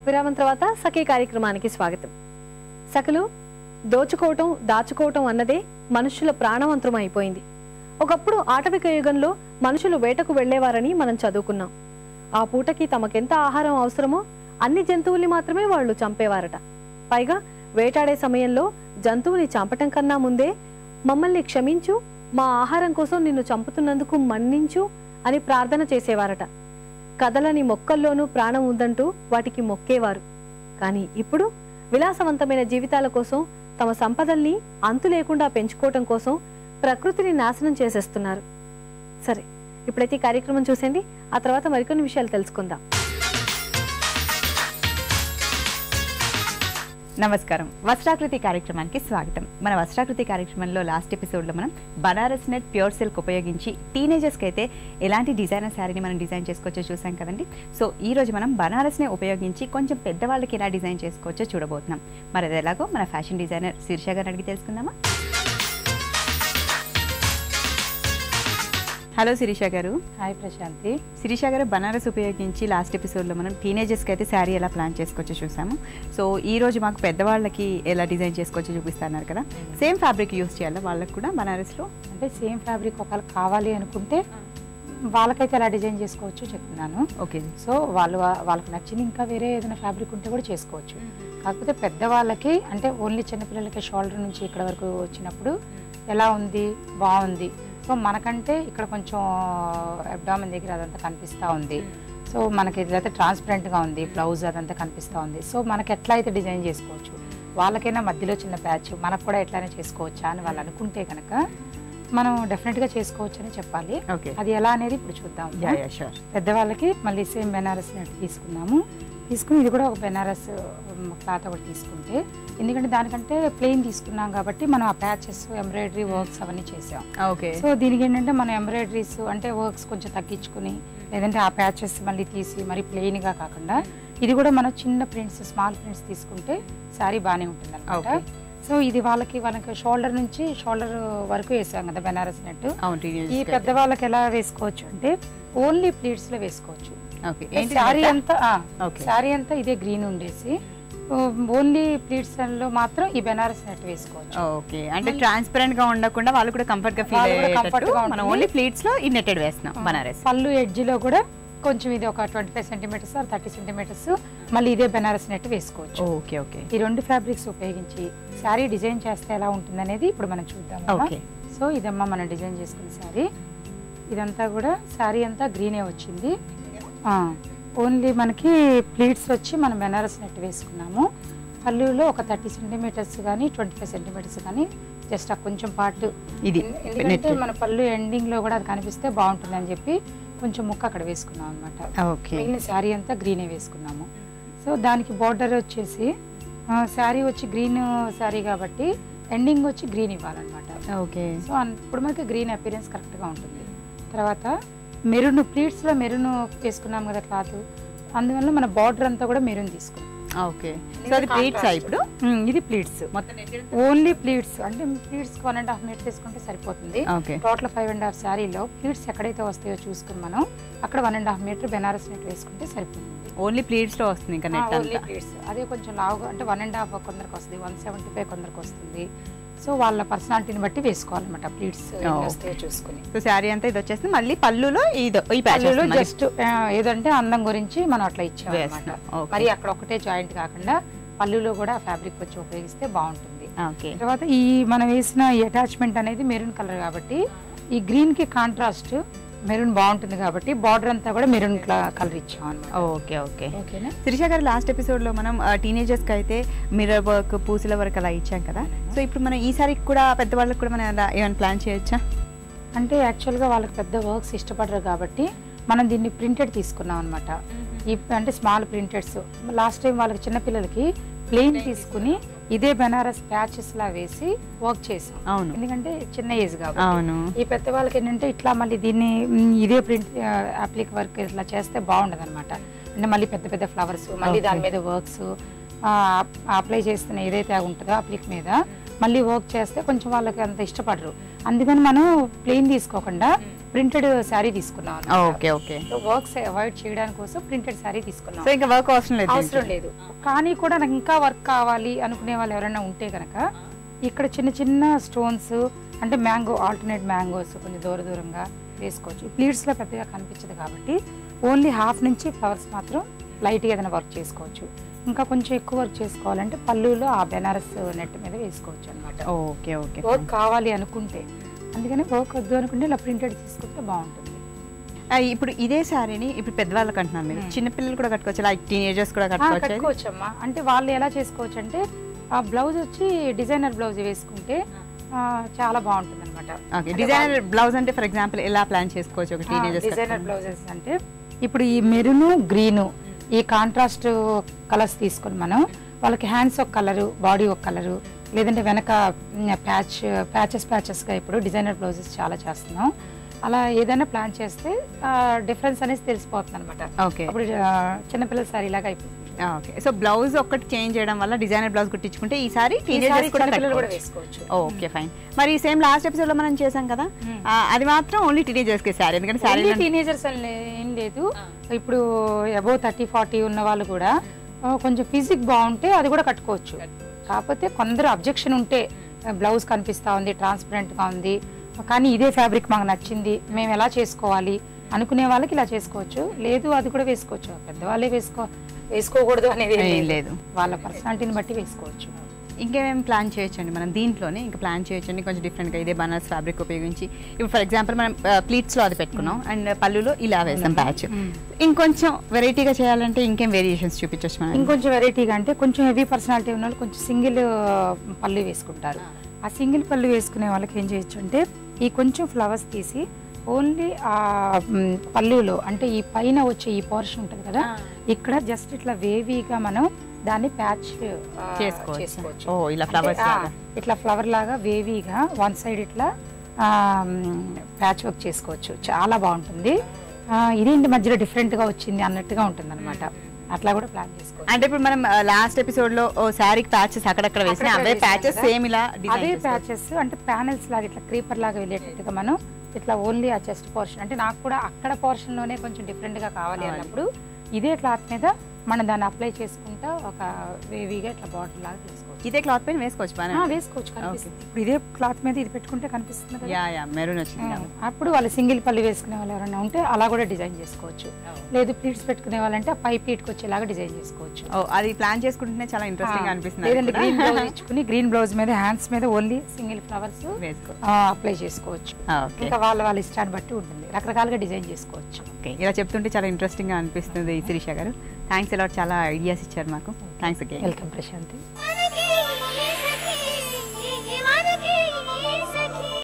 విరామం తర్వాత సఖీ కార్యక్రమానికి స్వాగతం సఖలు దోచుకోవటం దాచుకోవటం అన్నదే మనుషుల ప్రాణవంతరం అయిపోయింది ఒకప్పుడు ఆటవిక యుగంలో మనుషులు వేటకు వెళ్లేవారని మనం చదువుకున్నాం ఆ పూటకి తమకెంత ఆహారం అవసరమో అన్ని జంతువుల్ని మాత్రమే వాళ్ళు చంపేవారట పైగా వేటాడే సమయంలో జంతువుని చంపటం కన్నా ముందే మమ్మల్ని క్షమించు మా ఆహారం కోసం నిన్ను చంపుతున్నందుకు మన్నించు అని ప్రార్థన చేసేవారట కదలని మొక్కల్లోనూ ప్రాణం ఉందంటూ వాటికి మొక్కేవారు కానీ ఇప్పుడు విలాసవంతమైన జీవితాల కోసం తమ సంపదల్ని అంతు లేకుండా పెంచుకోవటం కోసం ప్రకృతిని నాశనం చేసేస్తున్నారు సరే ఇప్పుడైతే ఈ కార్యక్రమం చూసేయండి ఆ తర్వాత మరికొన్ని విషయాలు తెలుసుకుందాం నమస్కారం వస్త్రాకృతి కార్యక్రమానికి స్వాగతం మన వస్త్రాకృతి కార్యక్రమంలో లాస్ట్ ఎపిసోడ్లో మనం బనారస్ నెట్ ప్యూర్ సిల్క్ ఉపయోగించి టీనేజర్స్కి అయితే ఎలాంటి డిజైనర్ శారీని మనం డిజైన్ చేసుకోవచ్చో చూసాం కదండి సో ఈ రోజు మనం బనారస్నే ఉపయోగించి కొంచెం పెద్దవాళ్ళకి ఎలా డిజైన్ చేసుకోవచ్చో చూడబోతున్నాం మరి అది ఎలాగో మన ఫ్యాషన్ డిజైనర్ శీర్ష గారిని అడిగి తెలుసుకుందామా హలో శిరీష గారు హాయ్ ప్రశాంతి శిరీష గారు బనారస్ ఉపయోగించి లాస్ట్ ఎపిసోడ్లో మనం టీనేజర్స్కి అయితే శారీ ఎలా ప్లాన్ చేసుకోవచ్చో చూసాము సో ఈ రోజు మాకు పెద్దవాళ్ళకి ఎలా డిజైన్ చేసుకోవచ్చో చూపిస్తున్నారు కదా సేమ్ ఫ్యాబ్రిక్ యూస్ చేయాలి వాళ్ళకి కూడా బనారస్లో అంటే సేమ్ ఫ్యాబ్రిక్ ఒకవేళ కావాలి అనుకుంటే వాళ్ళకైతే ఎలా డిజైన్ చేసుకోవచ్చు చెప్తున్నాను ఓకే సో వాళ్ళు వాళ్ళకి నచ్చింది ఇంకా వేరే ఏదైనా ఫ్యాబ్రిక్ ఉంటే కూడా చేసుకోవచ్చు కాకపోతే పెద్దవాళ్ళకి అంటే ఓన్లీ చిన్నపిల్లలకి షోల్డర్ నుంచి ఇక్కడ వరకు వచ్చినప్పుడు ఎలా ఉంది బాగుంది సో మనకంటే ఇక్కడ కొంచెం అబ్డామన్ దగ్గర అదంతా కనిపిస్తూ ఉంది సో మనకి ఇదైతే ట్రాన్స్పరెంట్గా ఉంది బ్లౌజ్ అదంతా కనిపిస్తూ ఉంది సో మనకి ఎట్లా అయితే డిజైన్ చేసుకోవచ్చు వాళ్ళకైనా మధ్యలో చిన్న ప్యాచ్ మనకు కూడా ఎట్లానే చేసుకోవచ్చా అని వాళ్ళు అనుకుంటే కనుక మనం డెఫినెట్గా చేసుకోవచ్చు అని చెప్పాలి ఓకే అది ఎలా అనేది ఇప్పుడు చూద్దాం యా యా షూర్ పెద్దవాళ్ళకి మళ్ళీ సేమ్ బెనారస్ నెట్ తీసుకున్నాము తీసుకుని ఇది కూడా ఒక బెనారస్ క్లాత్ ఒకటి తీసుకుంటే ఎందుకంటే దానికంటే ప్లెయిన్ తీసుకున్నాం కాబట్టి మనం ఆ ప్యాచెస్ ఎంబ్రాయిడరీ వర్క్స్ అవన్నీ చేసాం ఓకే సో దీనికి ఏంటంటే మనం ఎంబ్రాయిడరీస్ అంటే వర్క్స్ కొంచెం తగ్గించుకుని లేదంటే ఆ ప్యాచెస్ మళ్ళీ తీసి మరి ప్లెయిన్గా కాకుండా ఇది కూడా మనం చిన్న ప్రింట్స్ స్మాల్ ప్రింట్స్ తీసుకుంటే శారీ బాగానే ఉంటుంది అనమాట Okay. సో ఇది వాళ్ళకి వాళ్ళకి షోల్డర్ నుంచి షోల్డర్ వరకు వేసాం కదా బెనారస్ నెట్ అవును ఈ టీనేజర్స్ పెద్దవాళ్ళకి ఎలా వేసుకోవచ్చు అంటే ఓన్లీ ప్లీట్స్ లో వేసుకోవచ్చు ఓకే ఏంటి శారీ నెట్టా? అంతా Okay. శారీ అంతా ఇదే గ్రీన్ ఉండేసి ఓన్లీ ప్లీట్స్ లో మాత్రం ఈ బెనారస్ నెట్ వేసుకోవచ్చు ఓకే అంటే ట్రాన్స్పరెంట్ గా ఉండకుండా వాళ్ళు కూడా కంఫర్ట్ గా ఫీల్ వాళ్ళు కూడా comfort అయ్యేటట్టు గా మనం ఉంటుంది. ఓన్లీ ప్లీట్స్ లో ఈ నెట్టెడ్ వేస్తున్నాం బనారస్ పళ్ళు ఎడ్జ్ లో కూడా కొంచెం ఇది ఒక twenty five centimetres thirty centimetres మళ్ళీ ఇదే బెనారస్ నెట్ వేసుకోవచ్చు ఓకే ఓకే ఈ రెండు ఫ్యాబ్రిక్స్ ఉపయోగించి శారీ డిజైన్ చేస్తే ఎలా ఉంటుంది అనేది ఇప్పుడు మనం చూద్దాం Okay. సో ఇదమ్మా మనం డిజైన్ చేసుకున్న శారీ ఇదంతా కూడా శారీ అంతా గ్రీనే వచ్చింది ఓన్లీ మనకి ప్లీట్స్ వచ్చి మనం బెనారస్ నెట్ వేసుకున్నాము పళ్ళులో ఒక థర్టీ సెంటీమీటర్స్ కానీ ట్వంటీ ఫైవ్ సెంటీమీటర్స్ కానీ జస్ట్ ఆ కొంచెం పార్ట్ ఇది ఎందుకంటే మన పళ్ళు ఎండింగ్ లో కూడా అది కనిపిస్తే బాగుంటుంది అని చెప్పి కొంచెం ముక్క అక్కడ వేసుకున్నాం అనమాట ఓకే మిగిలిన శారీ అంతా గ్రీనే వేసుకున్నాము సో దానికి బార్డర్ వచ్చేసి శారీ వచ్చి గ్రీన్ శారీ కాబట్టి ఎండింగ్ వచ్చి గ్రీన్ ఇవ్వాలన్నమాట ఓకే సో అన్- ఇప్పుడు మనకి గ్రీన్ అపీరెన్స్ కరెక్ట్గా ఉంటుంది తర్వాత మెరూన్ ప్లీట్స్లో మెరూన్ వేసుకున్నాం కదా క్లాత్ అందువల్ల మన బార్డర్ అంతా కూడా మెరూన్ తీసుకున్నాం ఓకే సో అది ప్లీట్సా ఇప్పుడు ఉమ్, ఇది ప్లీట్స్ మొత్తం ఓన్లీ ప్లీట్స్ అంటే pleats one and half metre తీసుకుంటే సరిపోతుంది okay total five and half శారీలో ప్లీట్స్ ఎక్కడైతే వస్తాయో చూసుకుని మనం అక్కడ one and half metre Banaras net వేసుకుంటే సరిపోతుంది ఓన్లీ ప్లీట్స్ లో వస్తుంది ఇంకా నెట్ ఓన్లీ అంతా ప్లేట్స్ అదే కొంచెం లావుగా అంటే వన్ అండ్ హాఫ్ కొందరికి వస్తుంది వన్ సెవెంటీ ఫైవ్ కొందరికి వస్తుంది సో వాళ్ళ పర్సనాలిటీని బట్టి వేసుకోవాలన్నమాట ప్లీట్స్ Oh, వస్తాయో చూసుకుని సో శారీ అంతా ఇది వచ్చేసి మళ్ళీ పళ్ళులో ఇది ఈ ప్యాచ్ పల్లెలో జస్ట్ ఏదంటే అందం గురించి మనం అట్లా ఇచ్చామన్నమాట వేస్తున్నాం. Okay. మరి అక్కడ ఒకటే జాయింట్ కాకుండా పళ్ళులో కూడా ఫ్యాబ్రిక్ వచ్చి ఉపయోగిస్తే బాగుంటుంది ఓకే తర్వాత ఈ మనం వేసిన ఈ అటాచ్మెంట్ అనేది మెరూన్ కలర్ కాబట్టి ఈ గ్రీన్ కి కాంట్రాస్ట్ మెరూన్ బాగుంటుంది కాబట్టి బార్డర్ అంతా కూడా మెరూన్ కలర్ ఇచ్చాం అనమాట ఓకే ఓకే ఓకేనా శిరీష గారు లాస్ట్ ఎపిసోడ్ లో మనం టీనేజర్స్ కి అయితే మిర్రర్ వర్క్ పూసల వర్క్ అలా ఇచ్చాం కదా సో ఇప్పుడు మనం ఈ సారికి కూడా పెద్దవాళ్ళకి కూడా మనం అలా ఏమైనా ప్లాన్ చేయొచ్చా అంటే యాక్చువల్గా వాళ్ళకి పెద్ద వర్క్స్ ఇష్టపడరు కాబట్టి మనం దీన్ని ప్రింటెడ్ తీసుకున్నాం అనమాట ఈ అంటే స్మాల్ ప్రింటెడ్స్ లాస్ట్ టైం వాళ్ళకి చిన్నపిల్లలకి ప్లెయిన్ తీసుకుని ఇదే బెనారస్ ప్యాచెస్ లా వేసి వర్క్ చేసాం అవును ఎందుకంటే చిన్న ఏజ్ కాబట్టి అవును ఈ పెద్ద వాళ్ళకి ఏంటంటే ఇట్లా మళ్ళీ దీన్ని మ్, ఇదే ప్రింట్ అప్లిక్ వర్క్ ఇట్లా చేస్తే బాగుండదు అనమాట అంటే మళ్ళీ పెద్ద పెద్ద ఫ్లవర్స్ మళ్ళీ దాని మీద వర్క్స్ అప్లై చేస్తున్న ఏదైతే ఉంటుందో అప్లిక్ మీద మళ్ళీ వర్క్ చేస్తే కొంచెం వాళ్ళకి అంత ఇష్టపడరు అందుకని మనం ప్లెయిన్ తీసుకోకుండా ప్రింటెడ్ శారీ తీసుకున్నాం ఓకే ఓకే వర్క్స్ అవాయిడ్ చేయడానికి కోసం ప్రింటెడ్ శారీ తీసుకున్నాం సో ఇంకా వర్క్ అవసరం లేదు అవసరం లేదు కానీ కూడా నాకు ఇంకా వర్క్ కావాలి అనుకునే వాళ్ళు ఎవరైనా ఉంటే కనుక ఇక్కడ చిన్న చిన్న స్టోన్స్ అంటే మ్యాంగో ఆల్టర్నేట్ మ్యాంగోస్ కొంచెం దూర దూరంగా వేసుకోవచ్చు ప్లీట్స్లో పెద్దగా కనిపించదు కాబట్టి ఓన్లీ హాఫ్ నుంచి ఫ్లవర్స్ మాత్రం లైట్గా ఏదైనా వర్క్ చేసుకోవచ్చు ఇంకా కొంచెం ఎక్కువ వర్క్ చేసుకోవాలంటే పళ్ళులో ఆ బెనారస్ నెట్ మీద వేసుకోవచ్చు అనమాట ఓకే ఓకే వర్క్ కావాలి అనుకుంటే అందుకని వర్క్ వద్దు అనుకుంటే ఇలా ప్రింటెడ్ తీసుకుంటే బాగుంటుంది ఇప్పుడు ఇదే శారీని ఇప్పుడు పెద్దవాళ్ళకి అంటున్నాను మీరు Hmm. చిన్నపిల్లలు కూడా కట్టుకోవచ్చు లైక్ టీనేజర్స్ కూడా ఆ, కట్టుకోవచ్చు కట్టుకోవచ్చమ్మా అంటే వాళ్ళు ఎలా చేసుకోవచ్చు అంటే ఆ బ్లౌజ్ వచ్చి డిజైనర్ బ్లౌజ్ వేసుకుంటే ఆ, చాలా బాగుంటుంది అనమాట ఓకే డిజైనర్ బ్లౌజ్ అంటే ఫర్ ఎగ్జాంపుల్ ఎలా ప్లాన్ చేసుకోవచ్చు ఒక టీనేజర్స్ డిజైనర్ బ్లౌజెస్ అంటే ఇప్పుడు ఈ మెరూన్ గ్రీన్ ఈ కాంట్రాస్ట్ కలర్స్ తీసుకొని మనం వాళ్ళకి హ్యాండ్స్ ఒక కలరు బాడీ ఒక కలరు లేదంటే వెనక ప్యాచ్ ప్యాచెస్ ప్యాచెస్గా ఇప్పుడు డిజైనర్ బ్లౌజెస్ చాలా చేస్తున్నాం అలా ఏదైనా ప్లాన్ చేస్తే డిఫరెన్స్ అనేది తెలిసిపోతుంది అనమాట ఓకే అప్పుడు ఆ, చిన్నపిల్లల సారీ లాగా అయిపోతుంది ఓకే సో బ్లౌజ్ ఒక్కటి చేంజ్ చేయడం వల్ల డిజైనర్ బ్లౌజ్ కుట్టించుకుంటే ఈసారి ఈ టీనేజర్స్ సారీ కూడా చిన్నపిల్లలు కూడా కట్టుకోవచ్చు. వేసుకోవచ్చు ఓకే ఫైన్ మరి సేమ్ లాస్ట్ ఎపిసోడ్ లో మనం చేసాం కదా Hmm. ఆ, అది మాత్రం ఓన్లీ టీనేజర్స్ కి శారీ ఎందుకంటే శారీ ఓన్లీ టీనేజర్స్ అని లే- ఏం లేదు ఇప్పుడు అబౌవ్ థర్టీ ఫార్టీ ఉన్న వాళ్ళు కూడా ఆ, కొంచెం ఫిజిక్ బాగుంటే అది కూడా కట్టుకోవచ్చు కాకపోతే కొందరు అబ్జెక్షన్ ఉంటే బ్లౌజ్ కనిపిస్తా ఉంది ట్రాన్స్పరెంట్ గా ఉంది కానీ ఇదే ఫ్యాబ్రిక్ మాకు నచ్చింది మేము ఎలా చేసుకోవాలి అనుకునే వాళ్ళకి ఇలా చేసుకోవచ్చు లేదు అది కూడా వేసుకోవచ్చు పెద్దవాళ్ళే వేసుకో వేసుకోకూడదు అనేది ఏం ఏం లేదు లేదు. వాళ్ళ పర్సనాలిటీని బట్టి వేసుకోవచ్చు ఇంకేమేమి ప్లాన్ చేయొచ్చండి మనం దీంట్లోనే ఇంకా ప్లాన్ చేయొచ్చండి కొంచెం డిఫరెంట్గా ఇదే బనారస్ ఫ్యాబ్రిక్ ఉపయోగించి ఇప్పుడు ఫర్ ఎగ్జాంపుల్ మనం ప్లీట్స్లో అది పెట్టుకున్నాం అండ్ పళ్ళులో ఇలా వేసాం ప్యాచ్ ఇంకొంచెం వెరైటీగా చేయాలంటే ఇంకేం వేరియేషన్స్ చూపించవచ్చు మనం ఇంకొంచెం వెరైటీగా అంటే కొంచెం హెవీ పర్సనాలిటీ ఉన్న వాళ్ళు కొంచెం సింగిల్ పళ్ళు వేసుకుంటారు ఆ సింగిల్ పళ్ళు వేసుకునే వాళ్ళకి ఏం చేయొచ్చు అంటే ఈ కొంచెం ఫ్లవర్స్ తీసి ఓన్లీ ఆ మ్, పళ్ళులో అంటే ఈ పైన వచ్చే ఈ పోర్షన్ ఉంటుంది కదా ఇక్కడ జస్ట్ ఇట్లా వేవీగా మనం దాన్ని ప్యాచ్ చేసుకోవచ్చు. చేసుకోవచ్చు ఓ, ఇలా flowers అంటే, ఆ, లాగా. ఇట్లా ఫ్లవర్ లాగా వేవీగా వన్ సైడ్ ఇట్లా ప్యాచ్ వర్క్ చేసుకోవచ్చు చాలా బాగుంటుంది ఆ, ఇదేంటి మధ్యలో different గా వచ్చింది అన్నట్టుగా ఉంటుంది అనమాట అట్లా కూడా ప్లాన్ చేసుకోవచ్చు అంటే ఇప్పుడు మనం లాస్ట్ ఎపిసోడ్ లో ఓ శారీకి ప్యాచెస్ అక్కడక్కడ వేసిన అక్కడక్కడ అవే వేసాం ప్యాచెస్ కదా. సేమ్ ఇలా అవే డిజైన్ ప్యాచెస్ అంటే ప్యానెల్స్ లాగా ఇట్లా క్రీపర్ లాగా వెళ్ళేటట్టుగా మనం ఇట్లా ఓన్లీ ఆ చెస్ట్ పోర్షన్ అంటే నాకు కూడా అక్కడ పోర్షన్ లోనే కొంచెం డిఫరెంట్ గా కావాలి కావాలి. అన్నప్పుడు ఇదే క్లాత్ మీద మనం దాన్ని అప్లై చేసుకుంటా ఒక వేవీగా ఇట్లా బాటిల్ లాగా తీసుకోవచ్చు ఇదే క్లాత్ పైన వేసుకోవచ్చు ఆ, బాగా వేసుకోవచ్చు కనిపిస్తుంది ఇప్పుడు ఇదే క్లాత్ మీద ఇది పెట్టుకుంటే కనిపిస్తుంది కదా యా యా మెరూన్ వచ్చింది ఆ, కాబట్టి. అప్పుడు వాళ్ళు సింగిల్ పల్లి వేసుకునే వాళ్ళు ఎవరైనా ఉంటే అలా కూడా డిజైన్ చేసుకోవచ్చు లేదు ప్లీట్స్ పెట్టుకునే వాళ్ళంటే ఆ పై ప్లీట్కి వచ్చేలాగా డిజైన్ చేసుకోవచ్చు ఓ అది ప్లాన్ చేసుకుంటేనే చాలా ఇంట్రెస్టింగ్ అనిపిస్తుంది లేదంటే అది గ్రీన్ కూడా. బ్లౌజ్ ఇచ్చుకుని గ్రీన్ బ్లౌజ్ మీద హ్యాండ్స్ మీద ఓన్లీ సింగిల్ ఫ్లవర్స్ వేసుకో అప్లై చేసుకోవచ్చు ఓకే ఇంకా వాళ్ళ వాళ్ళ ఇష్టాన్ని బట్టి ఉంటుంది రకరకాలుగా డిజైన్ చేసుకోవచ్చు ఓకే ఇలా చెప్తుంటే చాలా ఇంట్రెస్టింగ్ గా అనిపిస్తుంది శిరీష గారు థ్యాంక్స్ ఎలా చాలా ఐడియాస్ ఇచ్చారు మాకు థ్యాంక్స్ అగైన్ వెల్కమ్ ప్రశాంతి